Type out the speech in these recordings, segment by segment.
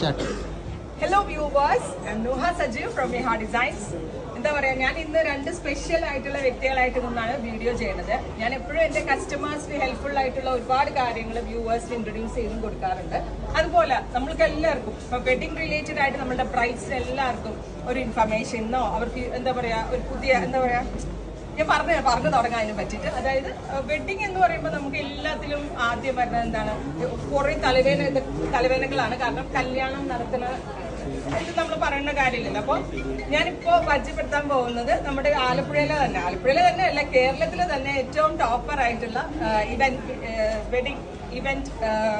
Start hello viewers Nuha Sajeev from Miha designs എന്താ പറയാ ഞാൻ ഇന്ന് രണ്ട് സ്പെഷ്യൽ ആയിട്ടുള്ള വ്യക്തികളായിട്ട് നിന്നാണ് വീഡിയോ ചെയ്യുന്നത് ഞാൻ എപ്പോഴും എന്റെ കസ്റ്റമേഴ്സിന് ഹെൽപ്ഫുൾ ആയിട്ടുള്ള ഒരുപാട് കാര്യങ്ങൾ വ്യൂവേഴ്സിന് ഇൻട്രൊഡ്യൂസ് ചെയ്തും കൊടുക്കാറുണ്ട് അതുപോലെ നമ്മൾക്ക് എല്ലാവർക്കും ഇപ്പൊ വെഡിങ് റിലേറ്റഡ് ആയിട്ട് നമ്മുടെ ബ്രൈഡ്സിന് എല്ലാവർക്കും ഒരു ഇൻഫർമേഷനോ അവർക്ക് എന്താ പറയാ ഒരു പുതിയ എന്താ പറയാ ഞാൻ പറഞ്ഞു പറഞ്ഞു തുടങ്ങാൻ അതിനെ പറ്റിയിട്ട് അതായത് വെഡിങ് എന്ന് പറയുമ്പോൾ നമുക്ക് എല്ലാത്തിലും ആദ്യം വരുന്നത് എന്താണ് കുറെ തലവേദന തലവേദനകളാണ് കാരണം കല്യാണം നടത്തുന്ന ഇത് നമ്മൾ പറയുന്ന കാര്യമില്ലല്ലോ അപ്പോൾ ഞാനിപ്പോ പരിചയപ്പെടുത്താൻ പോകുന്നത് നമ്മുടെ ആലപ്പുഴയിലെ തന്നെ ആലപ്പുഴയിലെ തന്നെ അല്ല കേരളത്തിലെ തന്നെ ഏറ്റവും ടോപ്പർ ആയിട്ടുള്ള ഇവന്റ് വെഡിങ് ഇവന്റ്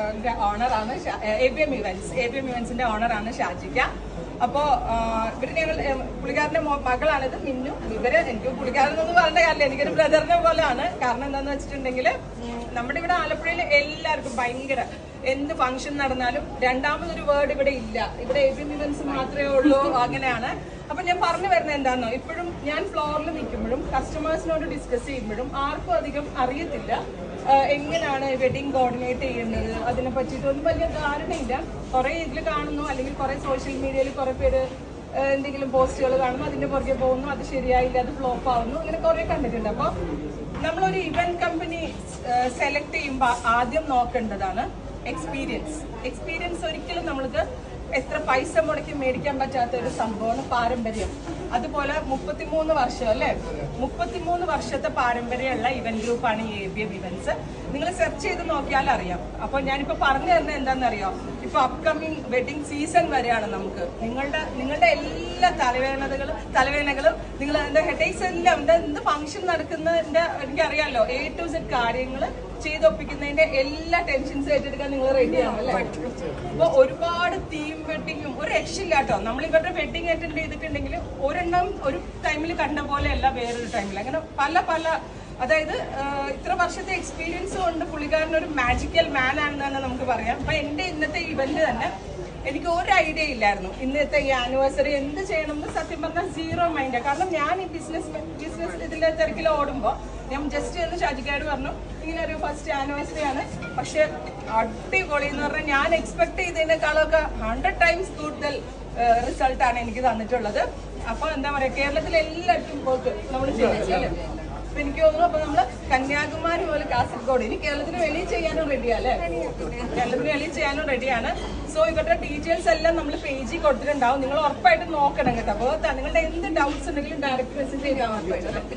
ഓണറാണ് A B M events A B M ഇവന്റ്സിന്റെ ഓണറാണ് ഷാജിക്ക അപ്പോ ആ, ഇവര് ഞങ്ങൾ ഏ, പുള്ളിക്കാരന്റെ മോ- മകളാണിത് മിന്നു ഇവര് എനിക്ക് പുള്ളിക്കാരനൊന്നും പറയേണ്ട കാര്യമില്ല എനിക്കൊരു ബ്രദറിനെ പോലെയാണ് കാരണം എന്താന്ന് വെച്ചിട്ടുണ്ടെങ്കിൽ നമ്മുടെ ഇവിടെ ആലപ്പുഴയിൽ എല്ലാവർക്കും ഭയങ്കര എന്ത് ഫംഗ്ഷൻ നടന്നാലും രണ്ടാമതൊരു വേർഡ് ഇവിടെ ഇല്ല ഇവിടെ എബിഎം ഇവന്റ്സ് മാത്രമേ ഉള്ളൂ അങ്ങനെയാണ് അപ്പൊ ഞാൻ പറഞ്ഞു വരുന്നത് എന്താണെന്നോ ഇപ്പോഴും ഞാൻ ഫ്ലോറിൽ നിൽക്കുമ്പോഴും കസ്റ്റമേഴ്സിനോട് ഡിസ്കസ് ചെയ്യുമ്പോഴും ആർക്കും അധികം അറിയത്തില്ല ആ, എങ്ങനെയാണ് വെഡിങ് കോർഡിനേറ്റ് ചെയ്യുന്നത് അതിനെ പറ്റിയിട്ടൊന്നും വലിയ ധാരണയില്ല കുറെ ഇതിൽ കാണുന്നു അല്ലെങ്കിൽ കുറെ സോഷ്യൽ മീഡിയയിൽ കുറെ പേര് ആ, എന്തെങ്കിലും പോസ്റ്റുകൾ കാണുന്നു അതിന്റെ പുറകെ പോകുന്നു അത് ശരിയായില്ല അത് ഫ്ലോപ്പ് ആവുന്നു അങ്ങനെ കുറെ കണ്ടിട്ടുണ്ട് അപ്പോൾ നമ്മളൊരു ഇവന്റ് കമ്പനി സെലക്ട് ചെയ്യുമ്പോൾ ആദ്യം നോക്കേണ്ടതാണ് എക്സ്പീരിയൻസ് എക്സ്പീരിയൻസ് ഒരിക്കലും നമ്മൾക്ക് എത്ര പൈസ മുടക്കി മേടിക്കാൻ പറ്റാത്ത ഒരു സംഭവമാണ് പാരമ്പര്യം അതുപോലെ മുപ്പത്തിമൂന്ന് വർഷം അല്ലേ മുപ്പത്തിമൂന്ന് വർഷത്തെ പാരമ്പര്യമുള്ള ഇവന്റ് ഗ്രൂപ്പാണ് ഈ എ ബി എം ഇവന്റ്സ് നിങ്ങൾ സെർച്ച് ചെയ്ത് നോക്കിയാൽ അറിയാം അപ്പൊ ഞാനിപ്പോ പറഞ്ഞു തരുന്നത് എന്താണെന്നറിയോ ഇപ്പൊ അപ്കമിങ് വെഡിങ് സീസൺ വരെയാണ് നമുക്ക് നിങ്ങളുടെ നിങ്ങളുടെ എല്ലാ തലവേദനകളും തലവേദനകളും നിങ്ങൾ എന്താ ഹെഡേക്സ് എല്ലാം എന്താ എന്ത് ഫംഗ്ഷൻ നടക്കുന്നതിന്റെ എനിക്കറിയാലോ എ ടു സെഡ് കാര്യങ്ങൾ ചെയ്തൊപ്പിക്കുന്നതിന്റെ എല്ലാ ടെൻഷൻസും ഏറ്റെടുക്കാൻ നിങ്ങൾ റെഡിയാണ് അല്ലേ അപ്പൊ ഒരുപാട് തീം വെഡിങ്ങും ഒരു രക്ഷയില്ല കേട്ടോ നമ്മൾ ഇവരുടെ വെഡിങ് അറ്റൻഡ് ചെയ്തിട്ടുണ്ടെങ്കിൽ ഒരെണ്ണം ഒരു ടൈമിൽ കണ്ട പോലെയല്ല വേറൊരു ടൈമിൽ അങ്ങനെ പല പല അതായത് ആ, ഇത്ര വർഷത്തെ എക്സ്പീരിയൻസ് കൊണ്ട് പുള്ളിക്കാരൻ ഒരു മാജിക്കൽ മാൻ ആണെന്ന് തന്നെ നമുക്ക് പറയാം അപ്പൊ എന്റെ ഇന്നത്തെ ഇവന്റ് തന്നെ എനിക്ക് ഒരു ഐഡിയ ഇല്ലായിരുന്നു ഇന്നത്തെ ഈ ആനിവേഴ്സറി എന്ത് ചെയ്യണം എന്ന് സത്യം പറഞ്ഞാൽ സീറോ മൈൻഡ് കാരണം ഞാൻ ഈ ബിസിനസ് ബിസിനസ് ഇതിലെ തിരക്കിൽ ഓടുമ്പോൾ ഞാൻ ജസ്റ്റ് എന്ന് ഷാജിക്കാട് പറഞ്ഞു ഇങ്ങനെ ഒരു ഫസ്റ്റ് ആനിവേഴ്സറി ആണ് പക്ഷെ അടിപൊളി എന്ന് പറഞ്ഞാൽ ഞാൻ എക്സ്പെക്ട് ചെയ്തതിനേക്കാളൊക്കെ ഹൺഡ്രഡ് ടൈംസ് കൂടുതൽ റിസൾട്ട് ആണ് എനിക്ക് തന്നിട്ടുള്ളത് അപ്പൊ എന്താ പറയാ കേരളത്തിൽ എല്ലായിടത്തും പോയിട്ട് നമ്മൾ ചെയ്യിച്ചു അല്ലേ അപ്പൊ എനിക്ക് തോന്നുന്നു അപ്പൊ നമ്മള് കന്യാകുമാരി പോലെ കാസർഗോഡ് ഇനി കേരളത്തിന് വെളിയിൽ ചെയ്യാനും റെഡിയാണ് അല്ലേ കേരളത്തിന് വെളിയിൽ ചെയ്യാനും റെഡിയാണ് സോ ഇവരുടെ ഡീറ്റെയിൽസ് എല്ലാം നമ്മൾ പേജിൽ കൊടുത്തിട്ടുണ്ടാവും നിങ്ങൾ ഉറപ്പായിട്ടും നോക്കണം കേട്ടോ അപ്പോൾ നിങ്ങളുടെ എന്ത് ഡൗട്ട്സ് ഉണ്ടെങ്കിലും ഡയറക്റ്റ് മെസ്സേജ് ചെയ്താൽ മതി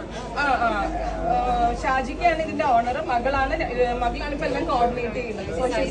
ആ ആ ആ, ഷാജിക്കയാണ് ഇതിന്റെ ഓണർ മകളാണ് ഏ, മകളാണ് ഇപ്പൊ എല്ലാം കോർഡിനേറ്റ് ചെയ്യുന്നത് സോഷ്യൽ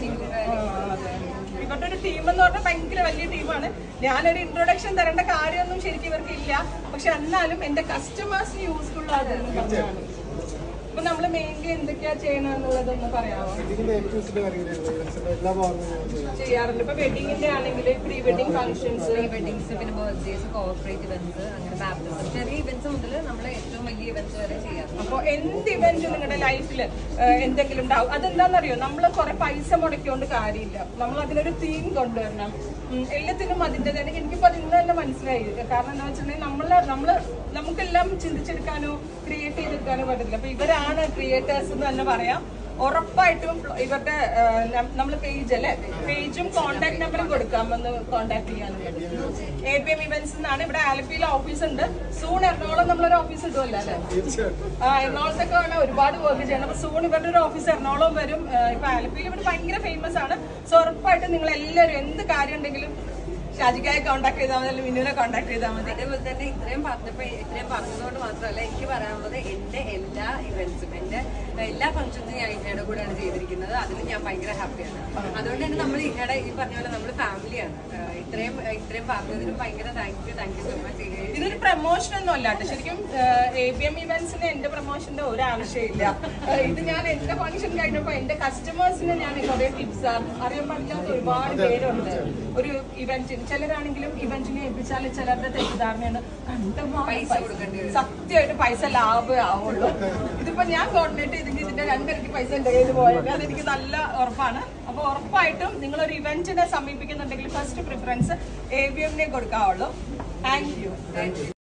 ഇവരുടെ ഒരു ടീം എന്ന് പറഞ്ഞാൽ ഭയങ്കര വലിയ ടീമാണ് ഞാനൊരു ഇൻട്രൊഡക്ഷൻ തരേണ്ട കാര്യമൊന്നും ശരിക്കും ഇവർക്ക് ഇല്ല പക്ഷെ എന്നാലും എന്റെ കസ്റ്റമേഴ്സിന് യൂസ്ഫുൾ ആകുന്നു പറഞ്ഞതാണ് അപ്പൊ നമ്മള് മെയിൻലി എന്തൊക്കെയാ ചെയ്യണമെന്നുള്ളതൊന്ന് പറയാമോ ഇതിന്റെ ഏറ്റവും ഇഷ്ടം കാര്യങ്ങളുണ്ട് ഇവന്റ്സിന്റെ എല്ലാ ഭാഗങ്ങളും ഞാൻ ചെയ്യാം ചെയ്യാറുണ്ട് ഇപ്പൊ വെഡിങ്ങിന്റെ ആണെങ്കിൽ pre wedding functions pre weddings പിന്നെ ബർത്ത്ഡേസ് കോർപ്പറേറ്റ് ഇവന്റ്സ് അങ്ങനെ ബാപ്റ്റിസം ചെറിയ ഇവന്റ്സ് മുതൽ നമ്മൾ ഏറ്റവും വലിയ ഇവന്റ്സ് വരെ ചെയ്യാം അപ്പൊ എന്ത് ഇവന്റ് നിങ്ങളുടെ ലൈഫിൽ എന്തെങ്കിലും ഉണ്ടാവും അതെന്താണെന്നറിയോ നമ്മൾ കുറെ പൈസ മുടക്കിക്കൊണ്ട് കാര്യമില്ല നമ്മൾ അതിനൊരു തീം കൊണ്ടുവരണം ഉം, എല്ലാത്തിനും അതിന്റെ തന്നെ എനിക്കിപ്പോ അത് ഇന്ന് തന്നെ മനസ്സിലായി കാരണം എന്താ വെച്ചിട്ടുണ്ടെങ്കിൽ നമ്മള് നമ്മള് നമുക്കെല്ലാം ചിന്തിച്ചെടുക്കാനോ ക്രിയേറ്റ് ചെയ്തെടുക്കാനോ പറ്റില്ല അപ്പൊ ഇവരാണ് ക്രിയേറ്റേഴ്സ് എന്ന് തന്നെ പറയാം ഉറപ്പായിട്ടും ഇവരുടെ നമ്മൾ പേജ് അല്ലെ പേജും കോണ്ടാക്ട് നമ്പറും കൊടുക്കാം ഒന്ന് കോണ്ടാക്ട് ചെയ്യാനും എ പി എം ഇവന്റ്സ് എന്നാണ് ഇവിടെ ആലപ്പിയിൽ ഓഫീസ് ഉണ്ട് സൂൺ എറണാകുളം നമ്മളൊരു ഓഫീസ് ഇടുമല്ലോ അല്ലേ തീർച്ചയായിട്ടും ആ എറണാകുളത്തൊക്കെ വേണം ഒരുപാട് വർക്ക് ചെയ്യണം അപ്പൊ സൂൺ ഇവരുടെ ഒരു ഓഫീസ് എറണാകുളം വരും ആ, ഇപ്പൊ ആലപ്പിയിൽ ഇവർ ഭയങ്കര ഫേമസ് ആണ് സോ ഉറപ്പായിട്ടും നിങ്ങൾ എല്ലാവരും എന്ത് കാര്യം ഉണ്ടെങ്കിലും ഷാജിക്കായെ കോൺടാക്ട് ചെയ്താൽ മതി അല്ലെങ്കിൽ മിന്നുവിനെ കോൺടാക്ട് ചെയ്താൽ മതി അതേപോലെ തന്നെ ഇത്രയും പറഞ്ഞപ്പോ ഇത്രയും പറഞ്ഞതുകൊണ്ട് മാത്രമല്ല എനിക്ക് പറയാനുള്ളത് എന്റെ എല്ലാ ഇവന്റ്സും എന്റെ എല്ലാ ഫംഗ്ഷൻസും ഞാൻ ഇഹയുടെ കൂടെയാണ് ചെയ്തിരിക്കുന്നത് അതിൽ ഞാൻ ഭയങ്കര ഹാപ്പിയാണ് അതുകൊണ്ട് തന്നെ നമ്മൾ ഇഹയുടെ ഈ പറഞ്ഞ പോലെ നമ്മൾ ഫാമിലിയാണ് ഇത്രയും ഇത്രയും പറഞ്ഞതിനും ഭയങ്കര thank you thank you so much ഇതൊരു പ്രൊമോഷൻ ഒന്നും അല്ല കേട്ടോ ശരിക്കും എ ബി എം ഇവന്റ്സിന് എന്റെ പ്രൊമോഷന്റെ ഒരു ആവശ്യമില്ല ഏഹ് ഇത് ഞാൻ എന്റെ ഫംഗ്ഷൻ കഴിഞ്ഞപ്പോ എന്റെ കസ്റ്റമേഴ്സിന് ഞാൻ കുറെ ടിപ്സ് അറിയാൻ പാടില്ലാത്ത ഒരുപാട് പേരുണ്ട് ഒരു ഇവന്റിന് ചിലരാണെങ്കിലും ഇവന്റിനെ ഏൽപ്പിച്ചാൽ ചിലരുടെ തെറ്റിദ്ധാരണയാണ് കണ്ടമാനം പൈസ കൊടുക്കേണ്ടി വരും. സത്യമായിട്ട് പൈസ ലാഭമേ ആവുള്ളൂ ഇതിപ്പോ ഞാൻ കോർഡിനേറ്റ് ചെയ്തെങ്കിൽ ഇതിന്റെ രണ്ടിരട്ടി പൈസ എന്റെ കയ്യിൽ പോയത് അതെനിക്ക് നല്ല ഉറപ്പാണ് അപ്പൊ ഉറപ്പായിട്ടും നിങ്ങൾ ഒരു ഇവന്റിനെ സമീപിക്കുന്നുണ്ടെങ്കിൽ ഫസ്റ്റ് പ്രിഫറൻസ് എ ബി എമ്മിനെ കൊടുക്കാവുള്ളൂ താങ്ക് യു